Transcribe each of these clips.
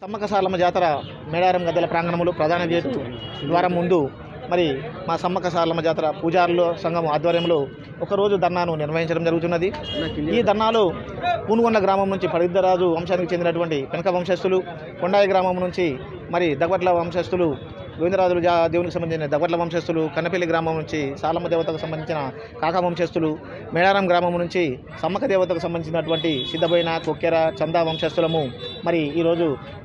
సమ్మక్క సారలమ్మ జాతర మేడారం గద్దెల ప్రాంగణంలో ప్రధాన గేటు ద్వారం ముందు మరి మా సమ్మక్క సారలమ్మ జాతర పూజారుల సంఘం ఆధ్వర్యంలో ఒకరోజు ధర్నాను నిర్వహించడం జరుగుతున్నది ఈ ధర్నాలో పూనుగొండ గ్రామం నుంచి పరిద్దరాజు వంశానికి చెందినటువంటి పెనక వంశస్థులు కొండాయి గ్రామం నుంచి మరి దగవట్ల వంశస్థులు గోవిందరాజులు జా దేవునికి సంబంధించిన దగవట్ల వంశస్థులు కన్నపల్లి గ్రామం నుంచి సాలమ్మ దేవతకు సంబంధించిన కాకా వంశస్థులు మేడారం గ్రామం నుంచి సమ్మక్క దేవతకు సంబంధించినటువంటి సిద్ధబోయిన కొక్కెర చందా వంశస్థులము మరి ఈరోజు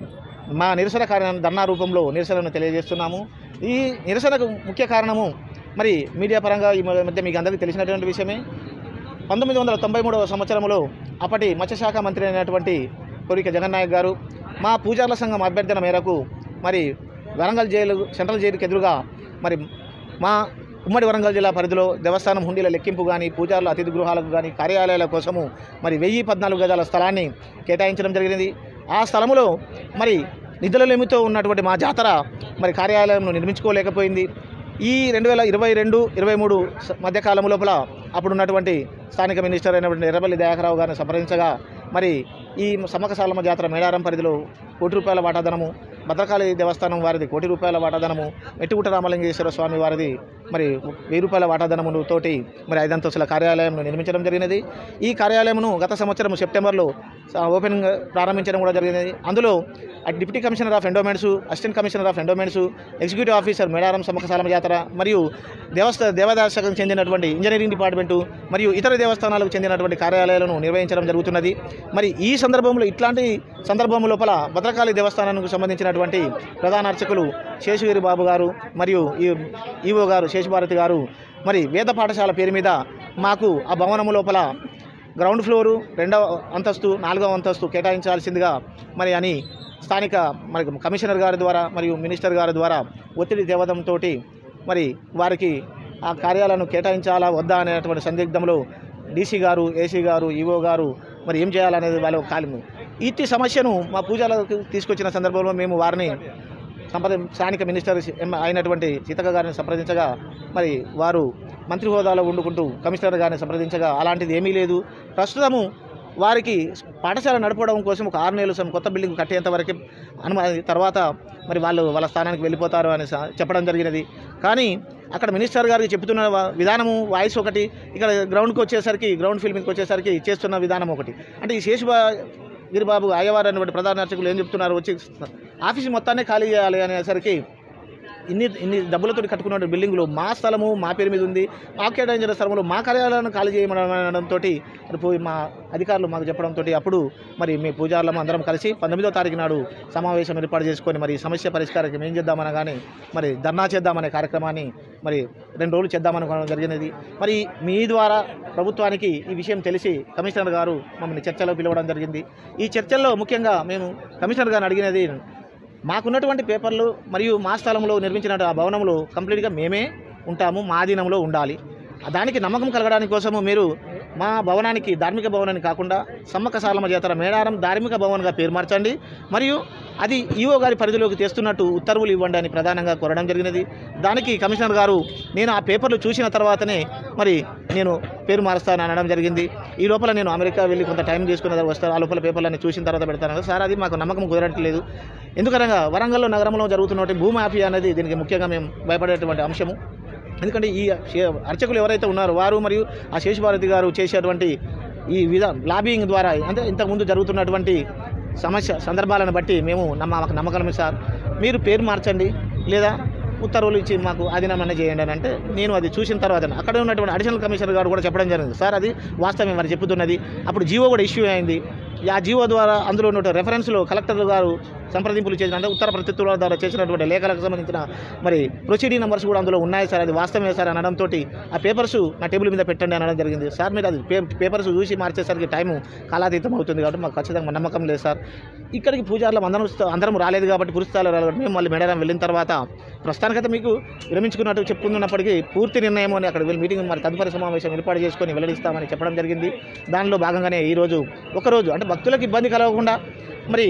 మా నిరసన కార్యాన్ని ధర్నా రూపంలో నిరసనను తెలియజేస్తున్నాము ఈ నిరసనకు ముఖ్య కారణము మరి మీడియా పరంగా ఈ మధ్య మీకు అందరికీ తెలిసినటువంటి విషయమే పంతొమ్మిది వందల తొంభై మూడవ సంవత్సరంలో అప్పటి మత్స్యశాఖ మంత్రి అయినటువంటి కోరిక జగన్నాయక్ గారు మా పూజార్ల సంఘం అభ్యర్థన మేరకు మరి వరంగల్ జైలు సెంట్రల్ జైలుకి ఎదురుగా మరి మా ఉమ్మడి వరంగల్ జిల్లా పరిధిలో దేవస్థానం హుండీల లెక్కింపు కానీ పూజారుల అతిథి గృహాలకు కానీ కార్యాలయాల కోసము మరి వెయ్యి పద్నాలుగు గజాల స్థలాన్ని కేటాయించడం జరిగింది ఆ స్థలములో మరి నిధుల లేమితో ఉన్నటువంటి మా జాతర మరి కార్యాలయంను నిర్మించుకోలేకపోయింది ఈ రెండు వేల ఇరవై రెండు ఇరవై మూడు మధ్యకాలం లోపల అప్పుడు ఉన్నటువంటి స్థానిక మినిస్టర్ అయినటువంటి ఎర్రబల్లి దయాకరావు గారిని సంప్రదించగా మరి ఈ సమ్మక సాలమ్మ జాతర మేడారం పరిధిలో కోటి రూపాయల వాటాధనము భద్రకాళి దేవస్థానం వారిది కోటి రూపాయల వాటాధనము మెట్టుగుట్ట రామలింగేశ్వర స్వామి వారిది మరి వెయ్యి రూపాయల వాటాధనమును తోటి మరి ఐదంతస్తుల కార్యాలయంను నిర్మించడం జరిగినది ఈ కార్యాలయమును గత సంవత్సరం సెప్టెంబర్లో స- ఓపెన్ ప్రారంభించడం కూడా జరిగినది అందులో అటు deputy commissioner of endowments assistant commissioner of endowments executive officer Medaram సమ్మకసాలమ జాతర మరియు దేవస్థ దేవదాశకు చెందినటువంటి ఇంజనీరింగ్ డిపార్ట్మెంటు మరియు ఇతర దేవస్థానాలకు చెందినటువంటి కార్యాలయాలను నిర్వహించడం జరుగుతున్నది మరి ఈ సందర్భంలో ఇట్లాంటి సందర్భం లోపల భద్రకాళి దేవస్థానానికి సంబంధించినటువంటి ప్రధాన అర్చకులు శేషగిరి బాబు గారు మరియు ఈ ఈవో గారు శేషభారతి గారు మరి వేద పాఠశాల పేరు మీద మాకు ఆ భవనము లోపల గ్రౌండ్ ఫ్లోరు రెండవ అంతస్తు నాలుగవ అంతస్తు కేటాయించాల్సిందిగా మరి అని స్థానిక మరి కమిషనర్ గారి ద్వారా మరియు మినిస్టర్ గారి ద్వారా ఒత్తిడి తేవడంతో మరి వారికి ఆ కార్యాలను కేటాయించాలా వద్దా అనేటువంటి సందిగ్ధంలో డీసీ గారు ఏసీ గారు ఈవో గారు మరి ఏం చేయాలనేది వాళ్ళ కాలం ఇట్టి సమస్యను మా పూజలకు తీసుకొచ్చిన సందర్భంలో మేము వారిని సంప్రద స్థానిక మినిస్టర్ ఎం- అయినటువంటి సీతక్క గారిని సంప్రదించగా మరి వారు మంత్రి హోదాలో వండుకుంటూ కమిషనర్ గారిని సంప్రదించగా అలాంటిది ఏమీ లేదు ప్రస్తుతము వారికి పాఠశాల నడపడం కోసం ఒక ఆరు నెలలు సం- కొత్త బిల్డింగ్ కట్టేంత వరకు అనుమతి తర్వాత మరి వాళ్ళు వాళ్ళ స్థానానికి వెళ్ళిపోతారు అని స- చెప్పడం జరిగినది కానీ అక్కడ మినిస్టర్ గారికి చెప్తున్న వ- విధానము వాయిస్ ఒకటి ఇక్కడ గ్రౌండ్కి వచ్చేసరికి గ్రౌండ్ ఫీల్డ్కి వచ్చేసరికి చేస్తున్న విధానం ఒకటి అంటే ఈ శేషుబా గిరిబాబు అయ్యవారు అనేటువంటి ప్రధాన అర్చకులు ఏం చెప్తున్నారు వచ్చి ఆఫీస్ మొత్తాన్ని ఖాళీ చేయాలి అనేసరికి ఇన్ని ఇన్ని డబ్బులతో కట్టుకున్న బిల్డింగ్లు మా స్థలము మా పేరు మీద ఉంది మా కేటాయించిన స్థలంలో మా కార్యాలయాలను ఖాళీ చేయమనడంతో మరి పోయి మా అధికారులు మాకు చెప్పడంతో అప్పుడు మరి మీ పూజారులము అందరం కలిసి పంతొమ్మిదో తారీఖు నాడు సమావేశం ఏర్పాటు చేసుకొని మరి ఈ సమస్య పరిష్కారం ఏం చేద్దామనగానే మరి ధర్నా చేద్దామనే కార్యక్రమాన్ని మరి రెండు రోజులు చేద్దామనుకోవడం జరిగినది మరి మీ ద్వారా ప్రభుత్వానికి ఈ విషయం తెలిసి కమిషనర్ గారు మమ్మల్ని చర్చలో పిలవడం జరిగింది ఈ చర్చల్లో ముఖ్యంగా మేము కమిషనర్ గారిని అడిగినది మాకున్నటువంటి పేపర్లు మరియు మా స్థలంలో నిర్మించిన ఆ భవనంలో కంప్లీట్గా మేమే ఉంటాము మా అధీనంలో ఉండాలి దానికి నమ్మకం కలగడానికి కోసము మీరు మా భవనానికి ధార్మిక భవనాన్ని కాకుండా సమ్మక్క సాలమ్మ జాతర మేడారం ధార్మిక భవన్గా పేరు మార్చండి మరియు అది ఈఓ గారి పరిధిలోకి తెస్తున్నట్టు ఉత్తర్వులు ఇవ్వండి అని ప్రధానంగా కోరడం జరిగినది దానికి కమిషనర్ గారు నేను ఆ పేపర్లు చూసిన తర్వాతనే మరి నేను పేరు మారుస్తాను అనడం జరిగింది ఈ లోపల నేను అమెరికా వెళ్ళి కొంత టైం తీసుకున్న తర్వాత వస్తాను ఆ లోపల పేపర్లన్నీ చూసిన తర్వాత పెడతాను సార్ అది మాకు నమ్మకం కుదరట్లేదు ఎందుకనగా వరంగల్లో నగరంలో జరుగుతున్నటువంటి భూమి మాఫియా అనేది దీనికి ముఖ్యంగా మేము భయపడేటువంటి అంశము ఎందుకంటే ఈ శే- అర్చకులు ఎవరైతే ఉన్నారో వారు మరియు ఆ శేషభారతి గారు చేసేటువంటి ఈ విధ లాబింగ్ ద్వారా అంటే ఇంతకుముందు జరుగుతున్నటువంటి సమస్య సందర్భాలను బట్టి మేము నమ్మ మాకు నమ్మకమే సార్ మీరు పేరు మార్చండి లేదా ఉత్తర్వులు ఇచ్చి మాకు ఆధీనమన్న చేయండి అని అంటే నేను అది చూసిన తర్వాత అక్కడ ఉన్నటువంటి అడిషనల్ కమిషనర్ గారు కూడా చెప్పడం జరిగింది సార్ అది వాస్తవం మరి చెప్పుతున్నది అప్పుడు జీవో కూడా ఇష్యూ అయింది ఆ జీవో ద్వారా అందులో ఉన్న రెఫరెన్స్లో కలెక్టర్ గారు సంప్రదింపులు చేసిన అంటే ఉత్తర ప్రత్యుత్తరాల ద్వారా చేసినటువంటి లేఖలకు సంబంధించిన మరి ప్రొసీడింగ్ నెంబర్స్ కూడా అందులో ఉన్నాయి సార్ అది వాస్తవమే సార్ అనడంతో ఆ పేపర్స్ నా టేబుల్ మీద పెట్టండి అనడం జరిగింది సార్ మీరు అది పే పేపర్స్ చూసి మార్చేసరికి టైము కాలాతీతం అవుతుంది కాబట్టి మాకు ఖచ్చితంగా నమ్మకం లేదు సార్ ఇక్కడికి పూజారులు అందరం అందరం రాలేదు కాబట్టి పురుస్తాలు రాలేదు కాబట్టి మేము మళ్ళీ మేడారం వెళ్ళిన తర్వాత ప్రస్తుతానికైతే మీకు విరమించుకున్నట్టు చెప్పుకున్నప్పటికీ పూర్తి నిర్ణయం అని అక్కడ వెళ్ళి మీటింగ్ మరి తదుపరి సమావేశం ఏర్పాటు చేసుకొని వెల్లడిస్తామని చెప్పడం జరిగింది దానిలో భాగంగానే ఈరోజు ఒకరోజు అంటే భక్తులకు ఇబ్బంది కలగకుండా మరి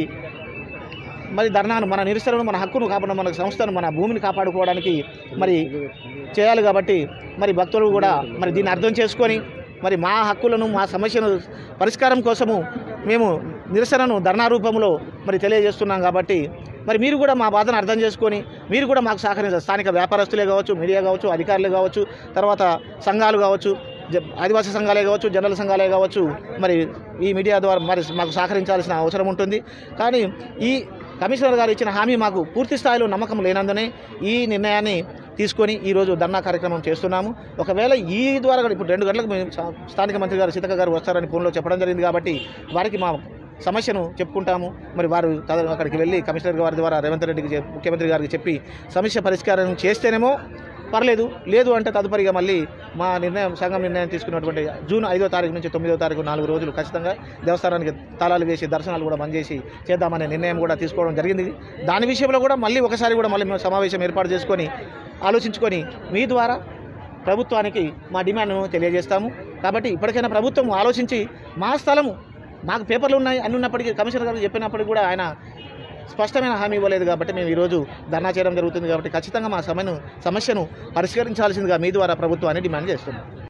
మరి ధర్నాను మన నిరసనను మన హక్కును కాపాడడం మన సంస్థను మన భూమిని కాపాడుకోవడానికి మరి చేయాలి కాబట్టి మరి భక్తులు కూడా మరి దీన్ని అర్థం చేసుకొని మరి మా హక్కులను మా సమస్యను పరిష్కారం కోసము మేము నిరసనను ధర్నా రూపంలో మరి తెలియజేస్తున్నాం కాబట్టి మరి మీరు కూడా మా బాధను అర్థం చేసుకొని మీరు కూడా మాకు సహకరించారు స్థానిక వ్యాపారస్తులే కావచ్చు మీడియా కావచ్చు అధికారులే కావచ్చు తర్వాత సంఘాలు కావచ్చు జ- ఆదివాసీ సంఘాలే కావచ్చు జనరల్ సంఘాలే కావచ్చు మరి ఈ మీడియా ద్వారా మరి మాకు సహకరించాల్సిన అవసరం ఉంటుంది కానీ ఈ కమిషనర్ గారు ఇచ్చిన హామీ మాకు పూర్తి స్థాయిలో నమ్మకం లేనందునే ఈ నిర్ణయాన్ని తీసుకొని ఈరోజు ధర్నా కార్యక్రమం చేస్తున్నాము ఒకవేళ ఈ ద్వారా కూడా ఇప్పుడు రెండు గంటలకు మేము స్థా- స్థానిక మంత్రి గారు సీతక్క గారు వస్తారని ఫోన్లో చెప్పడం జరిగింది కాబట్టి వారికి మా సమస్యను చెప్పుకుంటాము మరి వారు తద- అక్కడికి వెళ్ళి కమిషనర్ గారి ద్వారా రేవంత్ రెడ్డికి చెప్- ముఖ్యమంత్రి గారికి చెప్పి సమస్య పరిష్కారం చేస్తేనేమో పర్లేదు లేదు అంటే తదుపరిగా మళ్ళీ మా నిర్ణయం సంఘం నిర్ణయం తీసుకున్నటువంటి జూన్ ఐదో తారీఖు నుంచి తొమ్మిదో తారీఖు నాలుగు రోజులు ఖచ్చితంగా దేవస్థానానికి తాళాలు వేసి దర్శనాలు కూడా బంద్ చేసి చేద్దామనే నిర్ణయం కూడా తీసుకోవడం జరిగింది దాని విషయంలో కూడా మళ్ళీ ఒకసారి కూడా మళ్ళీ మేము సమావేశం ఏర్పాటు చేసుకొని ఆలోచించుకొని మీ ద్వారా ప్రభుత్వానికి మా డిమాండ్ను తెలియజేస్తాము కాబట్టి ఇప్పటికైనా ప్రభుత్వం ఆలోచించి మా స్థలము మాకు పేపర్లు ఉన్నాయి అన్ని ఉన్నప్పటికీ కమిషనర్ గారు చెప్పినప్పటికీ కూడా ఆయన స్పష్టమైన హామీ ఇవ్వలేదు కాబట్టి మేము ఈరోజు ధర్నా చేయడం జరుగుతుంది కాబట్టి ఖచ్చితంగా మా సమస్యను సమస్యను పరిష్కరించాల్సిందిగా మీ ద్వారా ప్రభుత్వాన్ని డిమాండ్ చేస్తున్నాం